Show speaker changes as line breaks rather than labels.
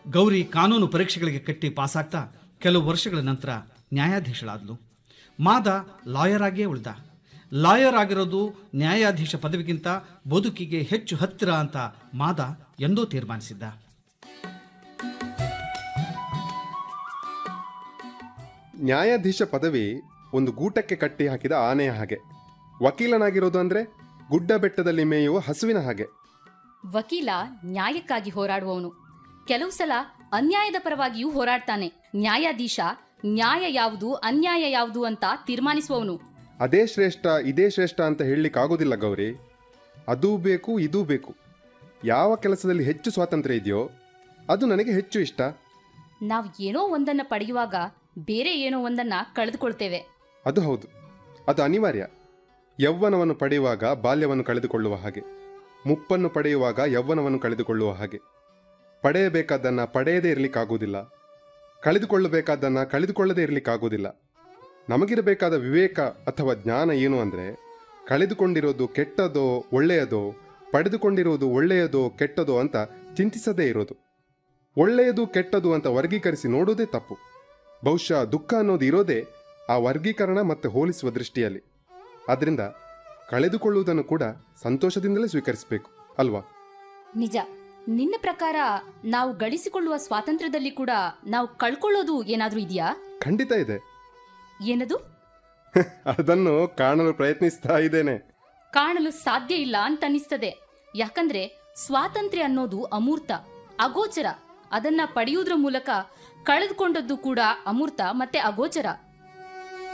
ಗೌರಿ ಕಾನೂನು ಪರೀಕ್ಷೆಗಳಿಗೆ ಕಟ್ಟಿ ಪಾಸಾಗ್ತಾ ಕೆಲವು ವರ್ಷಗಳ ನಂತರ ನ್ಯಾಯಾಧೀಶಳಾದ್ಲು ಮಾದ ಲಾಯರ್ ಆಗಿಯೇ ಉಳ್ದ ಲಾಯರ್ ಆಗಿರೋದು ನ್ಯಾಯಾಧೀಶ ಪದವಿಗಿಂತ ಬದುಕಿಗೆ ಹೆಚ್ಚು ಹತ್ತಿರ ಅಂತ ಮಾದ ಎಂದೂ ತೀರ್ಮಾನಿಸಿದ್ದ
ನ್ಯಾಯಾಧೀಶ ಪದವಿ ಒಂದು ಗೂಟಕ್ಕೆ ಕಟ್ಟಿ ಹಾಕಿದ ಆನೆಯ ಹಾಗೆ ವಕೀಲನಾಗಿರೋದು ಅಂದ್ರೆ ಗುಡ್ಡ ಬೆಟ್ಟದಲ್ಲಿ ಮೇಯುವ ಹಸುವಿನ ಹಾಗೆ
ವಕೀಲ ನ್ಯಾಯಕ್ಕಾಗಿ ಹೋರಾಡುವವನು ಕೆಲವು ಸಲ ಅನ್ಯಾಯದ ಪರವಾಗಿಯೂ ಹೋರಾಡ್ತಾನೆ ನ್ಯಾಯಾಧೀಶ ನ್ಯಾಯ ಯಾವುದು ಅನ್ಯಾಯ ಯಾವುದು ಅಂತ ತೀರ್ಮಾನಿಸುವವನು
ಅದೇ ಶ್ರೇಷ್ಠ ಇದೇ ಶ್ರೇಷ್ಠ ಅಂತ ಹೇಳಲಿಕ್ಕಾಗೋದಿಲ್ಲ ಗೌರಿ ಅದೂ ಬೇಕು ಇದೂ ಬೇಕು ಯಾವ ಕೆಲಸದಲ್ಲಿ ಹೆಚ್ಚು ಸ್ವಾತಂತ್ರ್ಯ ಇದೆಯೋ ಅದು ನನಗೆ ಹೆಚ್ಚು ಇಷ್ಟ
ನಾವು ಏನೋ ಒಂದನ್ನ ಪಡೆಯುವಾಗ ಬೇರೆ ಏನೋ ಒಂದನ್ನ ಕಳೆದುಕೊಳ್ತೇವೆ
ಅದು ಹೌದು ಅದು ಅನಿವಾರ್ಯ ಯೌವನವನ್ನು ಪಡೆಯುವಾಗ ಬಾಲ್ಯವನ್ನು ಕಳೆದುಕೊಳ್ಳುವ ಹಾಗೆ ಮುಪ್ಪನ್ನು ಪಡೆಯುವಾಗ ಯೌವನವನ್ನು ಕಳೆದುಕೊಳ್ಳುವ ಹಾಗೆ ಪಡೆಯಬೇಕಾದ್ದನ್ನು ಪಡೆಯದೇ ಇರಲಿಕ್ಕಾಗುವುದಿಲ್ಲ ಕಳೆದುಕೊಳ್ಳಬೇಕಾದ್ದನ್ನು ಕಳೆದುಕೊಳ್ಳದೇ ಇರಲಿಕ್ಕಾಗುವುದಿಲ್ಲ ನಮಗಿರಬೇಕಾದ ವಿವೇಕ ಅಥವಾ ಜ್ಞಾನ ಏನು ಅಂದರೆ ಕಳೆದುಕೊಂಡಿರೋದು ಕೆಟ್ಟದೋ ಒಳ್ಳೆಯದೋ ಪಡೆದುಕೊಂಡಿರುವುದು ಒಳ್ಳೆಯದೋ ಕೆಟ್ಟದೋ ಅಂತ ಚಿಂತಿಸದೇ ಇರೋದು ಒಳ್ಳೆಯದು ಕೆಟ್ಟದು ಅಂತ ವರ್ಗೀಕರಿಸಿ ನೋಡೋದೇ ತಪ್ಪು ಬಹುಶಃ ದುಃಖ ಅನ್ನೋದು ಇರೋದೇ ಆ ವರ್ಗೀಕರಣ ಮತ್ತೆ ಹೋಲಿಸುವ ದೃಷ್ಟಿಯಲ್ಲಿ ಆದ್ರಿಂದ ಕಳೆದುಕೊಳ್ಳುವುದನ್ನು ಕೂಡ ಸಂತೋಷದಿಂದಲೇ ಸ್ವೀಕರಿಸಬೇಕು ಅಲ್ವಾ
ನಿಜ ನಿನ್ನ ಪ್ರಕಾರ ನಾವು ಗಳಿಸಿಕೊಳ್ಳುವ ಸ್ವಾತಂತ್ರ್ಯದಲ್ಲಿ ಕೂಡ ನಾವು ಕಳ್ಕೊಳ್ಳೋದು ಏನಾದ್ರೂ ಇದೆಯಾ
ಖಂಡಿತ ಇದೆ
ಏನದು
ಅದನ್ನು ಕಾಣಲು ಪ್ರಯತ್ನಿಸ್ತಾ ಇದ್ದೇನೆ
ಕಾಣಲು ಸಾಧ್ಯ ಇಲ್ಲ ಅಂತ ಅನಿಸ್ತದೆ ಯಾಕಂದ್ರೆ ಸ್ವಾತಂತ್ರ್ಯ ಅನ್ನೋದು ಅಮೂರ್ತ ಅಗೋಚರ ಅದನ್ನ ಪಡೆಯುವುದರ ಮೂಲಕ ಕಳೆದುಕೊಂಡದ್ದು ಕೂಡ ಅಮೂರ್ತ ಮತ್ತೆ ಅಗೋಚರ